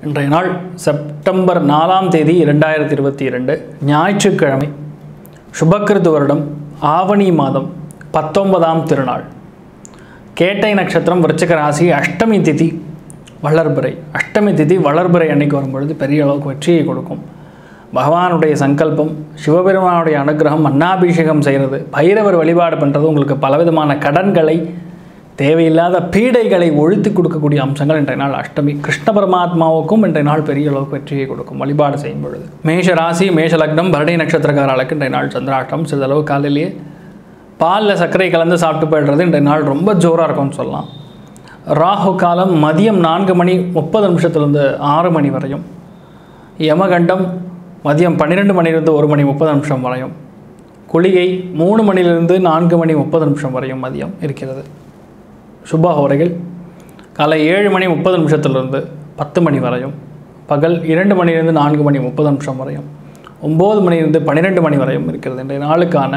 இன்றைய நாள் செப்டம்பர் நாலாம் தேதி இரண்டாயிரத்தி இருபத்தி இரண்டு ஞாயிற்றுக்கிழமை சுபக்கிருது வருடம் ஆவணி மாதம் பத்தொன்பதாம் திருநாள் கேட்டை நட்சத்திரம் விருச்சிக ராசி அஷ்டமி திதி வளர்பிறை அஷ்டமி திதி வளர்பிறை அன்னைக்கு வரும்பொழுது பெரிய அளவுக்கு வெற்றியை கொடுக்கும் பகவானுடைய சங்கல்பம் சிவபெருமானுடைய அனுகிரகம் அன்னாபிஷேகம் செய்கிறது பைரவர் வழிபாடு பண்ணுறது உங்களுக்கு பலவிதமான கடன்களை தேவையில்லாத பீடைகளை ஒழித்து கொடுக்கக்கூடிய அம்சங்கள் இன்றைய நாள் அஷ்டமி கிருஷ்ண பரமாத்மாவுக்கும் இன்றைய நாள் பெரிய அளவுக்கு வெற்றியை கொடுக்கும் வழிபாடு செய்யும் பொழுது மேஷ ராசி மேஷ லக்னம் பரணி நட்சத்திரக்காரர்களுக்கு இன்றைய நாள் சந்திராஷ்டம் சிறிதளவு காலையிலேயே பாலில் சர்க்கரை கலந்து சாப்பிட்டு போயிடுறது இன்றைய நாள் ரொம்ப ஜோராக இருக்கும்னு சொல்லலாம் ராகு காலம் மதியம் நான்கு மணி முப்பது நிமிஷத்துலேருந்து ஆறு மணி வரையும் யமகண்டம் மதியம் பன்னிரெண்டு மணிலிருந்து ஒரு மணி முப்பது நிமிஷம் வரையும் குளிகை மூணு மணிலிருந்து நான்கு மணி முப்பது நிமிஷம் வரையும் மதியம் இருக்கிறது சுபஹோரைகள் காலை ஏழு மணி முப்பது நிமிஷத்துலேருந்து பத்து மணி வரையும் பகல் இரண்டு மணிலிருந்து நான்கு மணி முப்பது நிமிஷம் வரையும் ஒம்பது மணிலிருந்து பன்னிரெண்டு மணி வரையும் இருக்கிறது இன்றைய நாளுக்கான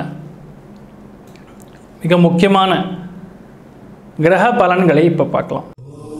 மிக முக்கியமான கிரக பலன்களை இப்போ பார்க்கலாம்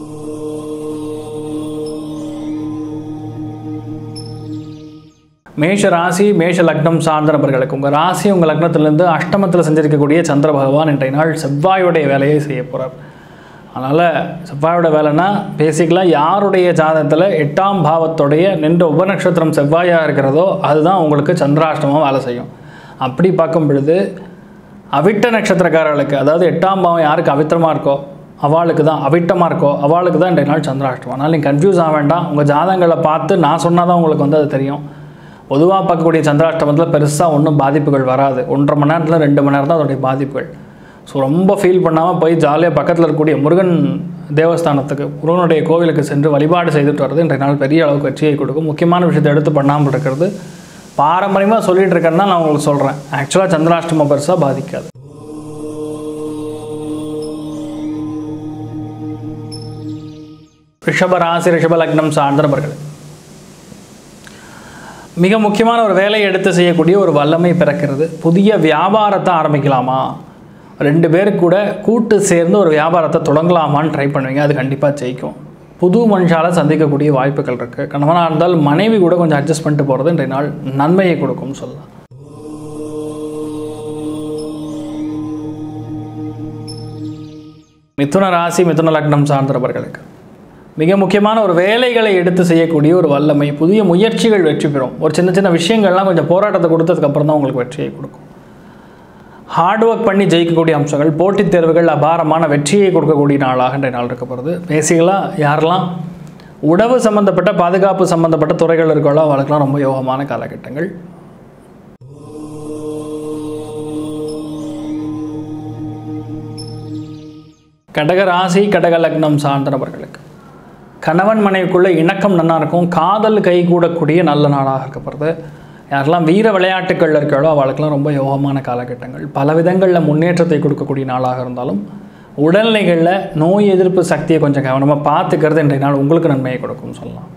மேஷ ராசி மேஷ லக்னம் சார்ந்த நபர்களுக்கு உங்கள் ராசி உங்கள் லக்னத்திலிருந்து அஷ்டமத்தில் செஞ்சிருக்கக்கூடிய சந்திர பகவான் இன்றைய நாள் செவ்வாயுடைய வேலையை செய்ய போகிறார் அதனால் செவ்வாயோட வேலைன்னா பேசிக்கலாக யாருடைய ஜாதகத்தில் எட்டாம் பாவத்துடைய நின்ற உபநட்சத்திரம் செவ்வாயாக இருக்கிறதோ அதுதான் உங்களுக்கு சந்திராஷ்டமம் வேலை செய்யும் அப்படி பார்க்கும் பொழுது அவிட்ட நட்சத்திரக்காரர்களுக்கு அதாவது எட்டாம் பாவம் யாருக்கு அவித்திரமாக இருக்கோ அவளுக்கு தான் அவிட்டமாக இருக்கோ அவளுக்கு தான் இன்றைய நாள் சந்திராஷ்டமம் அதனால் நீங்கள் கன்ஃபியூஸ் ஆக வேண்டாம் உங்கள் ஜாதகங்களை பார்த்து நான் சொன்னால் தான் உங்களுக்கு வந்து அது தெரியும் பொதுவாக பார்க்கக்கூடிய சந்திராஷ்டமத்தில் பெருசாக ஒன்றும் பாதிப்புகள் வராது ஒன்றரை மணி நேரத்தில் ரெண்டு மணி நேரம் தான் அதோடைய பாதிப்புகள் ஸோ ரொம்ப ஃபீல் பண்ணாமல் போய் ஜாலியாக பக்கத்தில் இருக்கக்கூடிய முருகன் தேவஸ்தானத்துக்கு முருகனுடைய கோவிலுக்கு சென்று வழிபாடு செய்துட்டு வர்றது இன்றைய நாள் பெரிய அளவுக்கு வெற்றியை கொடுக்கும் முக்கியமான விஷயத்தை எடுத்து பண்ணாமல் இருக்கிறது பாரம்பரியமாக சொல்லிட்டு இருக்கேன்னு தான் நான் உங்களுக்கு சொல்கிறேன் ஆக்சுவலாக சந்திராஷ்டமம் பெருசாக பாதிக்காது ரிஷப ராசி ரிஷப லக்னம் சார்ந்த நபர்கள் மிக முக்கியமான ஒரு வேலையை எடுத்து செய்யக்கூடிய ஒரு வல்லமை பிறக்கிறது புதிய வியாபாரத்தை ஆரம்பிக்கலாமா ரெண்டு பேருக்கு கூட கூட்டு சேர்ந்து ஒரு வியாபாரத்தை தொடங்கலாமான்னு ட்ரை பண்ணுவீங்க அது கண்டிப்பாக ஜெயிக்கும் புது மனுஷால் சந்திக்கக்கூடிய வாய்ப்புகள் இருக்குது கணவனாக இருந்தால் மனைவி கூட கொஞ்சம் அட்ஜஸ்ட் பண்ணிட்டு போகிறது இன்றைய நாள் நன்மையை கொடுக்கும்னு சொல்லலாம் மிதுன ராசி மிதுன லக்னம் சார்ந்தவர்களுக்கு மிக முக்கியமான ஒரு வேலைகளை எடுத்து செய்யக்கூடிய ஒரு வல்லமை புதிய முயற்சிகள் வெற்றி பெறும் ஒரு சின்ன சின்ன விஷயங்கள்லாம் கொஞ்சம் போராட்டத்தை கொடுத்ததுக்கப்புறம் தான் உங்களுக்கு வெற்றியை கொடுக்கும் ஹார்ட் ஒர்க் பண்ணி ஜெயிக்கக்கூடிய அம்சங்கள் போட்டித் தேர்வுகள் அபாரமான வெற்றியை கொடுக்கக்கூடிய நாளாக இன்றைய நாள் இருக்கப்படுது பேசிக்கலாக யாரெல்லாம் உணவு சம்மந்தப்பட்ட பாதுகாப்பு சம்மந்தப்பட்ட துறைகள் இருக்கோ அவளுக்கெல்லாம் ரொம்ப யோகமான காலகட்டங்கள் கடக ராசி கடக லக்னம் சார்ந்த நபர்களுக்கு கணவன் மனைவிக்குள்ள இணக்கம் நல்லா இருக்கும் காதல் கைகூடக்கூடிய நல்ல நாளாக இருக்கப்படுது யாரெல்லாம் வீர விளையாட்டுகளில் இருக்காளோ அவளுக்கெல்லாம் ரொம்ப யோகமான காலகட்டங்கள் பல விதங்களில் முன்னேற்றத்தை கொடுக்கக்கூடிய நாளாக இருந்தாலும் உடல்நிலைகளில் நோய் எதிர்ப்பு சக்தியை கொஞ்சம் கவனமாக பார்த்துக்கிறது இன்றைய நாள் உங்களுக்கு நன்மையை கொடுக்கும்னு சொல்லலாம்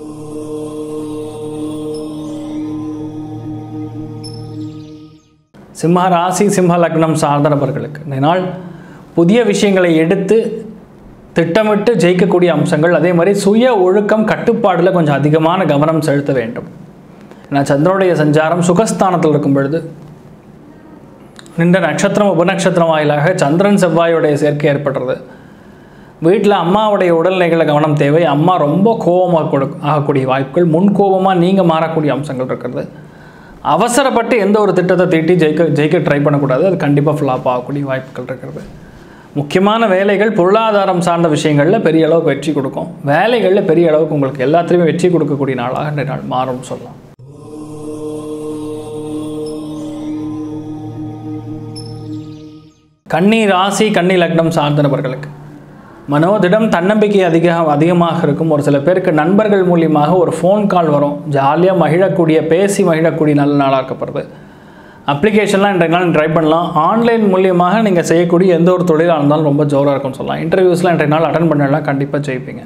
சிம்ம ராசி சிம்ம லக்னம் சார்ந்த நபர்களுக்கு இன்றைய நாள் புதிய விஷயங்களை எடுத்து திட்டமிட்டு ஜெயிக்கக்கூடிய அம்சங்கள் அதே மாதிரி சுய ஒழுக்கம் கட்டுப்பாடில் கொஞ்சம் அதிகமான கவனம் செலுத்த வேண்டும் ஏன்னா சந்திரனுடைய சஞ்சாரம் சுகஸ்தானத்தில் இருக்கும் பொழுது நின்ற நட்சத்திரம் உபநட்சத்திரம் வாயிலாக சந்திரன் செவ்வாயுடைய சேர்க்கை ஏற்படுறது வீட்டில் அம்மாவுடைய உடல்நிலைகளை கவனம் தேவை அம்மா ரொம்ப கோபமாக கொடு ஆகக்கூடிய வாய்ப்புகள் முன் கோபமாக நீங்கள் மாறக்கூடிய அம்சங்கள் இருக்கிறது அவசரப்பட்டு எந்த ஒரு திட்டத்தை தீட்டி ஜெயிக்க ஜெயிக்க ட்ரை பண்ணக்கூடாது அது கண்டிப்பாக ஃப்ளாப் ஆகக்கூடிய வாய்ப்புகள் இருக்கிறது முக்கியமான வேலைகள் பொருளாதாரம் சார்ந்த விஷயங்களில் பெரிய அளவுக்கு வெற்றி கொடுக்கும் வேலைகளில் பெரிய அளவுக்கு உங்களுக்கு எல்லாத்துலேயுமே வெற்றி கொடுக்கக்கூடிய நாளாக இன்றைய நாள் மாறும்னு சொல்லலாம் கன்னி ராசி கன்னி லக்னம் சார்ந்த நபர்களுக்கு மனோதிடம் தன்னம்பிக்கை அதிக அதிகமாக இருக்கும் ஒரு சில பேருக்கு நண்பர்கள் மூலியமாக ஒரு ஃபோன் கால் வரும் ஜாலியாக மகிழக்கூடிய பேசி மகிழக்கூடிய நல்ல நாளாக இருக்கப்படுது அப்ளிகேஷன்லாம் இன்றைய நாள் ட்ரை பண்ணலாம் ஆன்லைன் மூலியமாக நீங்கள் செய்யக்கூடிய எந்த ஒரு தொழிலாக இருந்தாலும் ரொம்ப ஜோராக இருக்கும்னு சொல்லலாம் இன்டர்வியூஸ்லாம் இன்றைய நாள் அட்டன் பண்ணலாம் கண்டிப்பாக ஜெயிப்பீங்க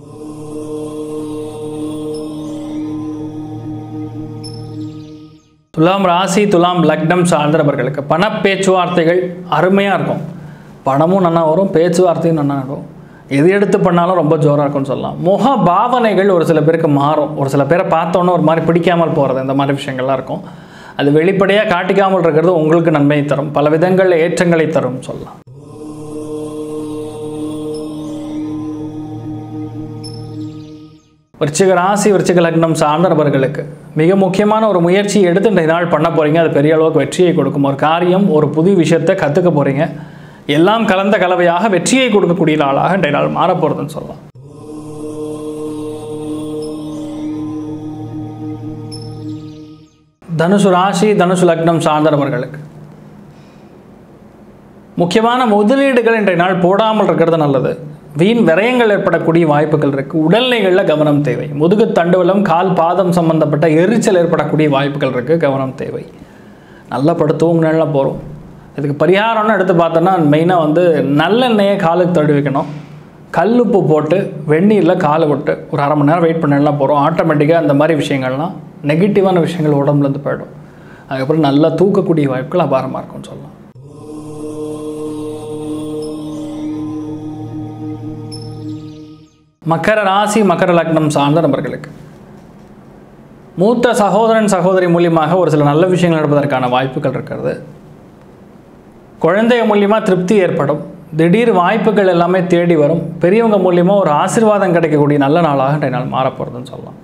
துலாம் ராசி துலாம் லக்னம் சார்ந்த நபர்களுக்கு பண பேச்சுவார்த்தைகள் அருமையாக இருக்கும் பணமும் நல்லா வரும் பேச்சுவார்த்தையும் நல்லா இருக்கும் எது எடுத்து பண்ணாலும் ரொம்ப ஜோராக இருக்கும்னு சொல்லலாம் முக பாவனைகள் ஒரு சில பேருக்கு மாறும் ஒரு சில பேரை பார்த்தோன்னே ஒரு மாதிரி பிடிக்காமல் போகிறது இந்த மாதிரி விஷயங்கள்லாம் இருக்கும் அது வெளிப்படையாக காட்டிக்காமல் இருக்கிறது உங்களுக்கு நன்மையை தரும் பல விதங்களில் ஏற்றங்களை தரும் சொல்லலாம் விருச்சிக ராசி விருச்சிக லக்னம் சார்ந்த நபர்களுக்கு மிக முக்கியமான ஒரு முயற்சி எடுத்து இந்த நாள் பண்ண போகிறீங்க அது பெரிய அளவுக்கு வெற்றியை கொடுக்கும் ஒரு காரியம் ஒரு புது விஷயத்தை கற்றுக்க போகிறீங்க எல்லாம் கலந்த கலவையாக வெற்றியை கொடுக்கக்கூடிய நாளாக இன்றைய நாள் மாறப்போகிறதுன்னு சொல்லலாம் தனுசு ராசி தனுசு லக்னம் சார்ந்த நபர்களுக்கு முக்கியமான முதலீடுகள் இன்றைய நாள் போடாமல் இருக்கிறது நல்லது வீண் விரயங்கள் ஏற்படக்கூடிய வாய்ப்புகள் இருக்குது உடல்நிலைகளில் கவனம் தேவை முதுகு தண்டுவலம் கால் பாதம் சம்பந்தப்பட்ட எரிச்சல் ஏற்படக்கூடிய வாய்ப்புகள் இருக்குது கவனம் தேவை நல்லா படுத்தவும் நல்லா போகிறோம் இதுக்கு பரிகாரம்னு எடுத்து பார்த்தோன்னா மெயினாக வந்து நல்லெண்ணெயை காலுக்கு தடவி வைக்கணும் கல்லுப்பு போட்டு வெந்நீரில் காலை விட்டு ஒரு அரை மணி நேரம் வெயிட் பண்ணலாம் போகிறோம் ஆட்டோமேட்டிக்காக அந்த மாதிரி விஷயங்கள்லாம் நெகட்டிவான விஷயங்கள் உடம்புலேருந்து போயிடும் அதுக்கப்புறம் நல்லா தூக்கக்கூடிய வாய்ப்புகள் அபாரமாக இருக்கும்னு சொல்லலாம் மக்கர ராசி மக்கர லக்னம் சார்ந்த நபர்களுக்கு மூத்த சகோதரன் சகோதரி மூலியமாக ஒரு சில நல்ல விஷயங்கள் நடப்பதற்கான வாய்ப்புகள் இருக்கிறது குழந்தைய மூலியமாக திருப்தி ஏற்படும் திடீர் வாய்ப்புகள் எல்லாமே தேடி வரும் பெரியவங்க மூலியமாக ஒரு ஆசீர்வாதம் கிடைக்கக்கூடிய நல்ல நாளாக இன்றைய நாள் மாறப்போகிறதுன்னு சொல்லலாம்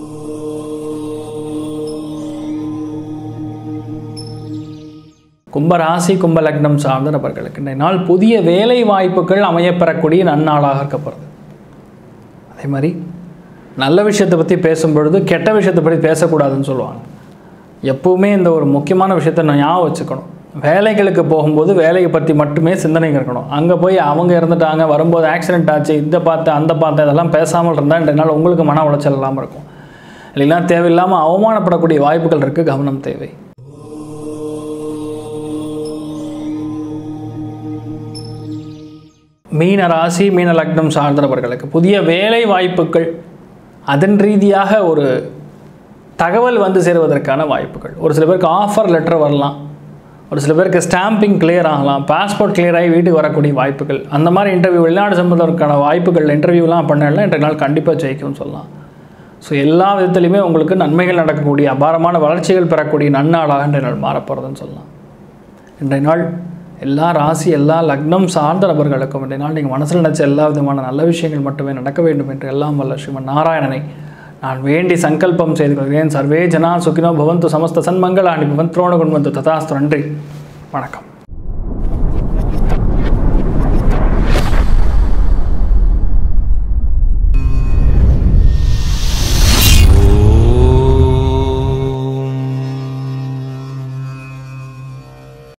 கும்ப ராசி கும்ப லக்னம் சார்ந்த நபர்களுக்கு இன்றைய நாள் புதிய வேலை வாய்ப்புகள் அமையப்பெறக்கூடிய நன்னாளாக இருக்கப்படுறது அதே மாதிரி நல்ல விஷயத்தை பற்றி பேசும்பொழுது கெட்ட விஷயத்தை பற்றி பேசக்கூடாதுன்னு சொல்லுவாங்க எப்பவுமே இந்த ஒரு முக்கியமான விஷயத்தை நான் ஞாபகம் வச்சுக்கணும் வேலைகளுக்கு போகும்போது வேலையை பற்றி மட்டுமே சிந்தனை இருக்கணும் அங்கே போய் அவங்க இறந்துட்டாங்க வரும்போது ஆக்சிடென்ட் ஆச்சு இந்த பார்த்து அந்த பார்த்து இதெல்லாம் பேசாமல் இருந்தால் இன்றைய நாள் உங்களுக்கு மன உளைச்சல் இல்லாமல் இருக்கும் இல்லைன்னா தேவையில்லாமல் அவமானப்படக்கூடிய வாய்ப்புகள் இருக்குது கவனம் தேவை மீன ராசி மீன லக்னம் சார்ந்தவர்களுக்கு புதிய வேலை வாய்ப்புகள் அதன் ரீதியாக ஒரு தகவல் வந்து சேருவதற்கான வாய்ப்புகள் ஒரு சில பேருக்கு ஆஃபர் லெட்டர் வரலாம் ஒரு சில பேருக்கு ஸ்டாம்பிங் கிளியர் ஆகலாம் பாஸ்போர்ட் கிளியர் ஆகி வீட்டுக்கு வரக்கூடிய வாய்ப்புகள் அந்த மாதிரி இன்டர்வியூ வெளிநாடு சம்பந்தமான வாய்ப்புகள் இன்டர்வியூலாம் பண்ணலாம் இன்றைய நாள் கண்டிப்பாக ஜெயிக்கும்னு சொல்லலாம் ஸோ எல்லா விதத்துலையுமே உங்களுக்கு நன்மைகள் நடக்கக்கூடிய அபாரமான வளர்ச்சிகள் பெறக்கூடிய நன்னாளாக இன்றைய நாள் மாறப்போகிறதுன்னு சொல்லலாம் இன்றைய நாள் எல்லா ராசி எல்லா லக்னம் சார்ந்த நபர்களுக்கும் இன்றைய நாள் நீங்கள் மனசில் நினச்ச எல்லா விதமான நல்ல விஷயங்கள் மட்டுமே நடக்க வேண்டும் என்று எல்லாம் வல்ல ஸ்ரீமன் நாராயணனை நான் வேண்டி சங்கல்பம் செய்து கொள்கிறேன் சர்வே ஜனா சுகினோ பவந்து சமஸ்த சன்மங்களாணி பவந்த்ரோண குண்வந்து ததாஸ்து நன்றி வணக்கம்